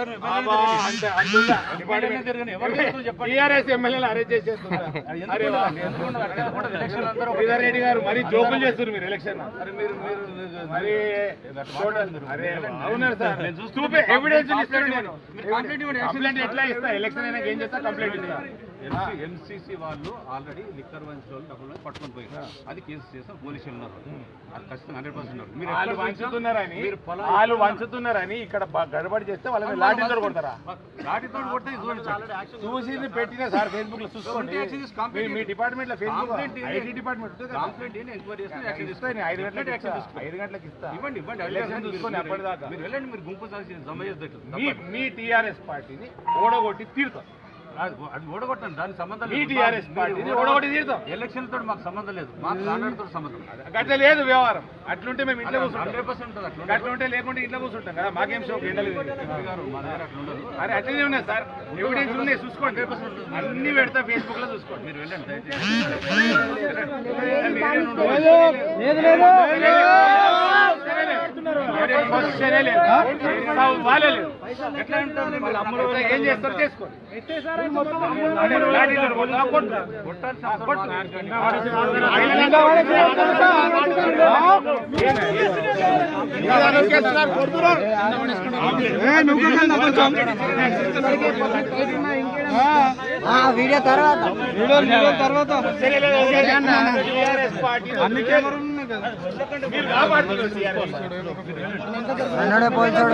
TRS ఎమ్మెల్యేలు arrest చేసేస్తున్నారు అరే వా. శ్రీధర్ రెడ్డి గారు మరి జోకులు చేస్తున్నారు మీరు ఎలక్షన్ మరి చూడండి. అరే అవునా సార్ చూపే ఎవిడెన్స్ ఇస్తాను నేను కంప్లైంట్ ఎట్లా ఇస్తా ఎలక్షన్ అయినా ఏం చేస్తా కంప్లైంట్ ఇస్తా ఎంసీసీ వాళ్ళు ఆల్రెడీ లిక్కర్ వంచ వాళ్ళు డబ్బులు పట్టుకొని పోయారు అది కేసు చేస్తాం పోలీసులు ఉన్నారు అది ఖచ్చితంగా హండ్రెడ్ పర్సెంట్ ఉన్నారు మీరు వాళ్ళు ఎక్కడ వంచుతున్నారని మీరు పొలం వాళ్ళు వంచుతున్నారని ఇక్కడ బ- గడబడి చేస్తే వాళ్ళని లాఠీతో కొడతారా లాఠీతో కొడితే ఇది చూడండి సార్. చూసి పెట్టిన సార్ ఫేస్బుక్ లో చూసుకోండి Action is complaint. మీ- మీ డిపార్ట్మెంట్ లో ఫేస్బుక్ Complaint ఇది. ఐటీ డిపార్ట్మెంట్ ఉంటుంది కదా. కంప్లైంట్ ఏంటి ఎంక్వైరీ చేస్తే యాక్షన్ ఇస్తా నేను ఐదు గంటలకు యాక్షన్ ఇస్తా. ఐదు గంటలకు ఇస్తా ఇవ్వండి ఇవ్వండి ఎలక్షన్ అడిగారు. చూసుకొని మీరు- అప్పటిదాకా. మీరు వెళ్ళండి మీరు గుంపు సాక్షి జమ చేద్దట్టు మీ మీ టీఆర్ఎస్ పార్టీని ఓడగొట్టి తీరుతాం అది ఓడగొట్టండి దానికి సంబంధం మీ లేదు టీఆర్ఎస్ పార్టీని ఓడగొట్టి తీరుతాం ఎలక్షన్ తోటి మాకు సంబంధం లేదు మాకు కాంట్రాక్ట్ తోటి సంబంధం గట్ల లేదు వ్యవహారం అట్లుంటే మేము ఇంట్లో కూర్చుంటాం హండ్రెడ్ పర్సెంట్ ఉంటుంది అట్లా గట్ల ఉంటే లేకుంటే ఇంట్లో కూర్చుంటాం కదా మాకేం షోక్ ఎండలేదు ఎంపీ గారు మా దగ్గర అట్లా ఉండదు అరే అట్లనే ఉన్నాయి సార్ ఎవిడెన్స్ ఉన్నాయి చూసుకోండి అన్ని పెడతా ఫేస్బుక్ లో చూసుకోండి మీరు వెళ్ళండి దయచేసి క్వశ్చనే లేదు. వాళ్ళే లేదు. ఎట్లా ఉంటుంది మళ్ళీ అమ్ములు ఏం చేస్తారు చేసుకోండి అదే లాఠీతో కొడతా, కొట్టు. కొట్టు. వీడియో తర్వాత టీఆర్ఎస్ పార్టీ మీరు కాపాడుతున్నారు టీఆర్ఎస్ అన్నాడే పోల్చాడు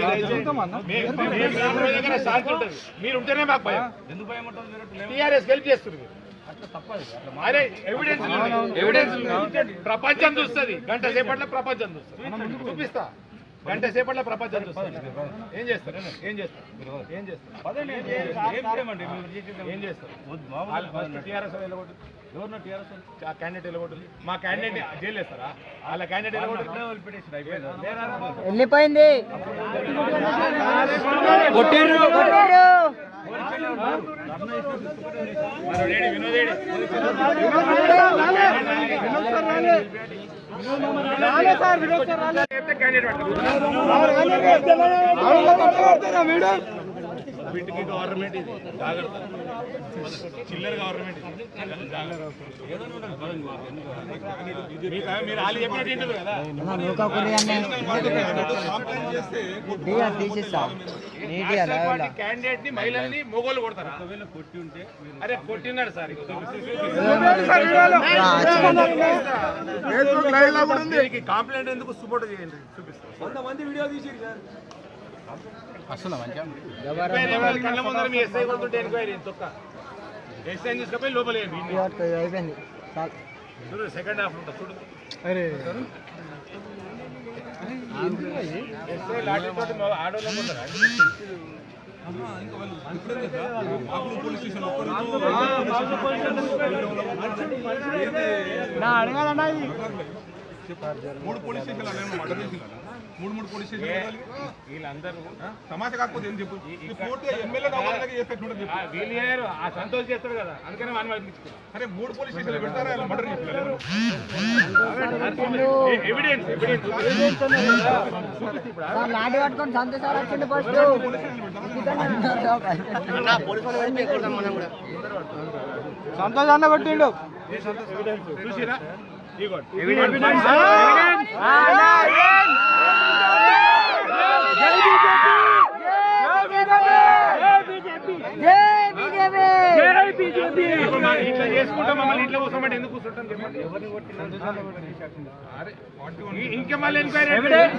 మీరు ఉంటేనే మాకు భయం టీఆర్ఎస్ హెల్ప్ చేస్తుంది అరే ఎవిడెన్స్ ఎవిడెన్స్ ప్రపంచం చూస్తుంది గంట సేపట్లో ప్రపంచం చూస్తుంది చూపిస్తా గంట సేపట్లో ప్రపంచం చూస్తుంది ఏం చేస్తారు ఏం చేస్తారు ఏం చేస్తారు ఏం చేస్తారు వాళ్ళు ఫస్ట్ టీఆర్ఎస్ వెళ్ళగొట్టు ఎవరినో టీఆర్ఎస్ క్యాండిడేట్ వెళ్ళగొట్టు మా క్యాండిడేట్ జైలు వేస్తారా వాళ్ళ క్యాండిడేట్ వెళ్ళగొట్టు వెళ్ళిపోయింది కొట్టిర్రు కొట్టిర్రు మనోడేడి, వినోదేడి. చెప్తే క్యాండిడేట్ పట్టుకో. వీటికి గవర్నమెంట్ ఇది జాగ్రత్త చిల్లర గవర్నమెంట్ ఇది జాగ్రత్త మీకు- మీరు వాళ్ళు చెప్పినట్టు వింటారు కదా నూకా కురి అన్నీ తీయ తీసిస్తా నీట్గా పార్టీ క్యాండిడేట్ ని మహిళల్ని మొగోళ్ళు కొడతారా అరే కొట్టినాడు సార్ దీనికి కాంప్లైంట్ ఎందుకు సపోర్ట్ చేయండి చూపిస్తాను ఎంక్వైరీ ఇవ్వాలి. కళ్ళ ముందర మీ ఎస్ఐ కొడుతుంటే ఎంక్వైరీ తొక్క ఎస్ఐ తీసుకపోయి లోపల వేయండి. అయిపోయింది చాలు చూడు సెకండ్ హాఫ్ ఉంటుంది చూడు ఎస్ఐ లాఠీ తోటి మొ- ఆడోళ్ళ ముందర మూడు పోలీస్ స్టేషన్లు అన్నీ మర్డర్ చేసినా మూడు మూడు పోలీస్ స్టేషన్లు వీళ్ళందరూ సమాజ కాకపోతే ఏం చెప్పు ఈ పూర్తిగా ఎమ్మెల్యే కావాలని చేసేట్టు ఆ వీళ్ళు చేయరు ఆ సంతోష్ చేస్తాడు కదా అందుకనే మనం పంపించుకున్నాం అరే మూడు పోలీస్ స్టేషన్లు పెడతారా ఇలా మర్డర్ చేసిన ఎవిడెన్స్ ఎవిడెన్స్ లాంటి పట్టుకొని సంతోషాలు వచ్చింది ఫస్ట్ సంతోష్ అన్న కొట్టిండు చూసిరా ఇదిగోండి. ఇప్పుడు మనం ఇట్లా చేసుకుంటాం మమ్మల్ని ఇట్లా కూర్చోమంటే ఎందుకు కూర్చుంటాం చెప్పండి అరే, ఇ- ఇంకా మళ్ళీ ఎంక్వైరీ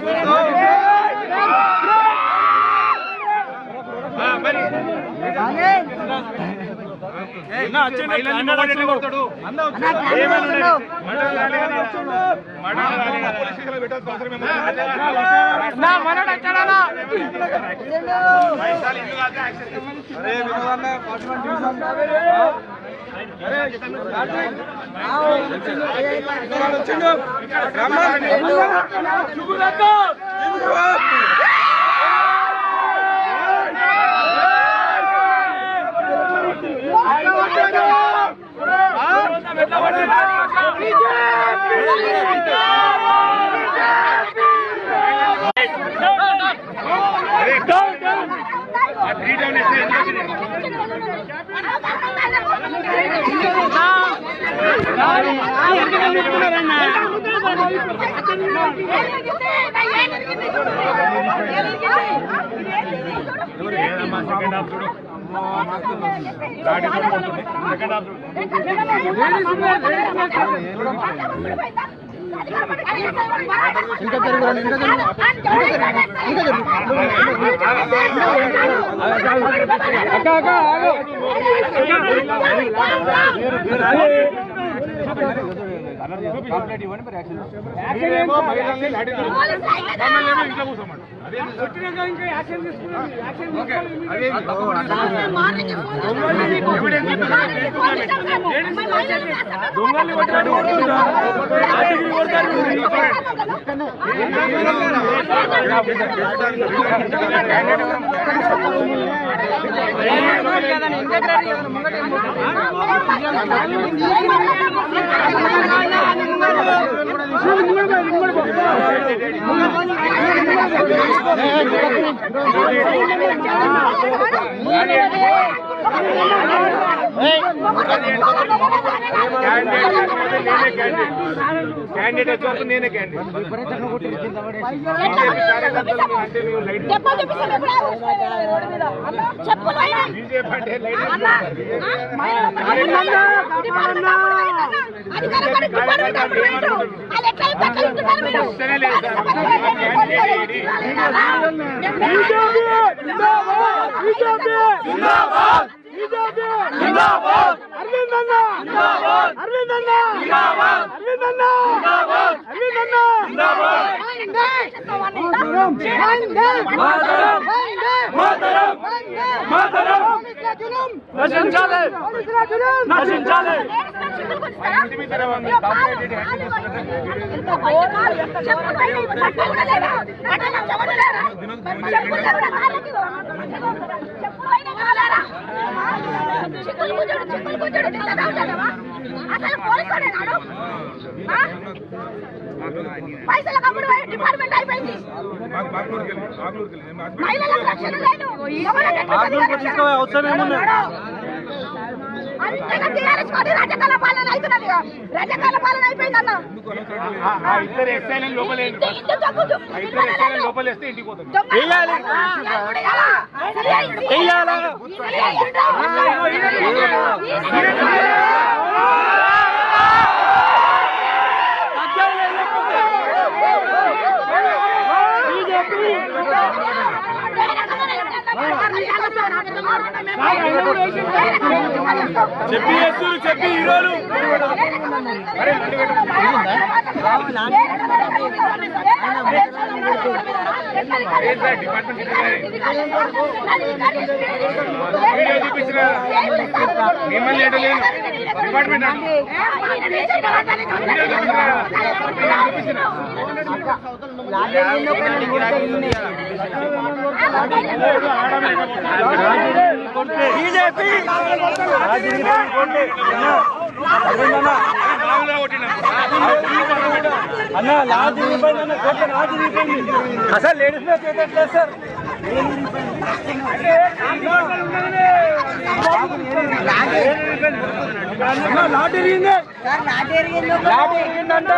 ఆ, మరి మహిళల్ని మొగోడు ఎట్లా కొడతాడు? ఏమైనా ఉండదు. మండలం రాలే కదా. మండలం రాలే కదా. పోలీస్ స్టేషన్లో పెట్టాల్సిన అవసరం ఏమో పైసలు ఇల్లు కాదు, యాక్షన్. అరే, సెకండ్ హాఫ్ చూడు గాడి కొడుతుంది సెకండ్ హాఫ్ చూడు ఇంకా జరుగుతుంది ఇంకా అక్క అక్క ఆగు కంప్లైంట్ ఇవ్వండి మీరు యాక్షన్ తీసుకోండి. మీరేమో మహిళల్ని లాఠీ మమ్మల్ని ఏమో ఇంట్లో కూర్చోమంటారు అదే దొంగల్ని కొట్టినట్టు క్యాండిడేట్ వచ్చే వరకు నేనే క్యాండిడేట్ బీజేపీ అంటే లైట్ వస్తేనే లేదు సార్ పైసల కమ్ముడు డిపార్ట్మెంట్ అయిపోయింది బాగ్లూరుకి వెళ్ళి బాగ్లూరుకి వెళ్ళి నేను మహిళలకు రక్షణ లేదు అంతగా టీఆర్ఎస్ పార్టీ రజకాల పాలన అవుతున్నది రజకాల పాలన అయిపోయిందన్న ఆ ఇద్దరు ఎస్ఐలను లోపలేండి ఇంత- ఇంత తగ్గుదు. ఆ ఇద్దరు ఎస్ఐలను లోపలేస్తే ఇంటికి పోతుంది దొంగ- వెయ్యాలా? వెయ్యాలా? చెప్పి చేస్తున్నారు, చెప్పి హీరోలు. ఏం సార్ డిపార్ట్మెంట్ వీడియో చూపించిన మిమ్మల్ని ఎడలేను డిపార్ట్మెంట్ అంటు వీడియో చూపించిన వీడియో చూపించిన మామూలుగా కొట్టినా అసలు లేడీస్ మీద చేయట్లేదు సార్ లాట్ ఎరిగింది లాట్ ఎరిగిందంటే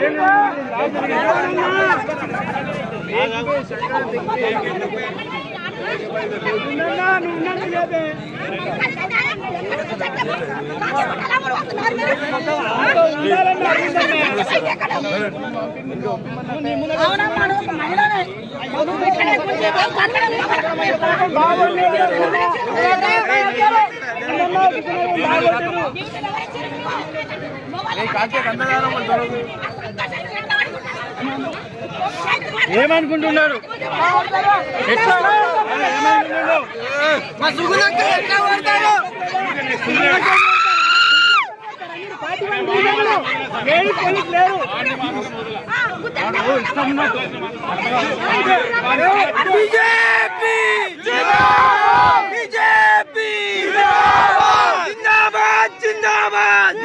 ఏమనుకుంటున్నారు ఎట్లా ఏమనుకుంటున్నావు మా సుగుణక్క ఎట్లా పడతారు లేరు పోలీసు లేరు బీజేపీ బీజేపీ జిందాబాద్ జిందాబాద్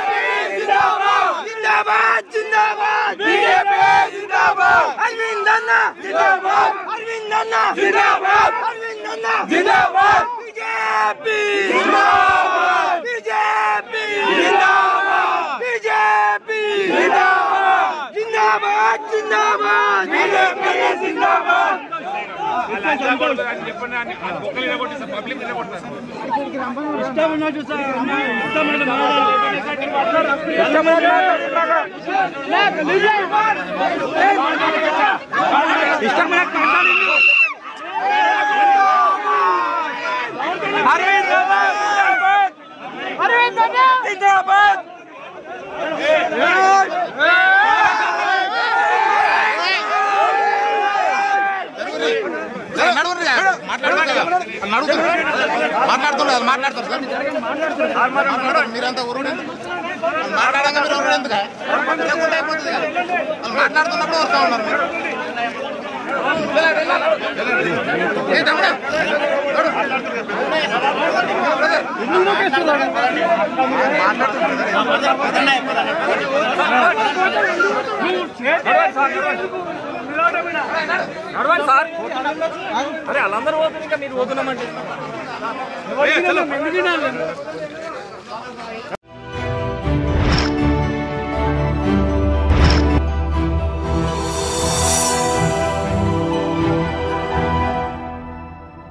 జిందాబాద్ జిందాబాద్ బీజేపీ జిందాబాద్ అరవింద్ అన్న జిందాబాద్ అరవింద్ అన్న జిందాబాద్ అరవింద్ అన్న జిందాబాద్ బీజేపీ జిందాబాద్ బీజేపీ జిందాబాద్ బీజేపీ చెప్పండి అని ఒక్కరు నిలబొట్టి పబ్లిక్ నిలబొట్టారు మాట్లాడుతున్నారు మాట్లాడతారు సార్ మాట్లాడరు మీరంతా ఊరుడు మాట్లాడంగా మీరు ఊరుడు ఎందుకు లేకుండా అయిపోతుంది కదా. వాళ్ళు మాట్లాడుతున్నప్పుడు వస్తా ఉన్నారు మీరు ఏ తమ్ముడు? నడు. అరే వాళ్ళందరూ పోతుంది ఇంకా మీరు పోతున్నామంటే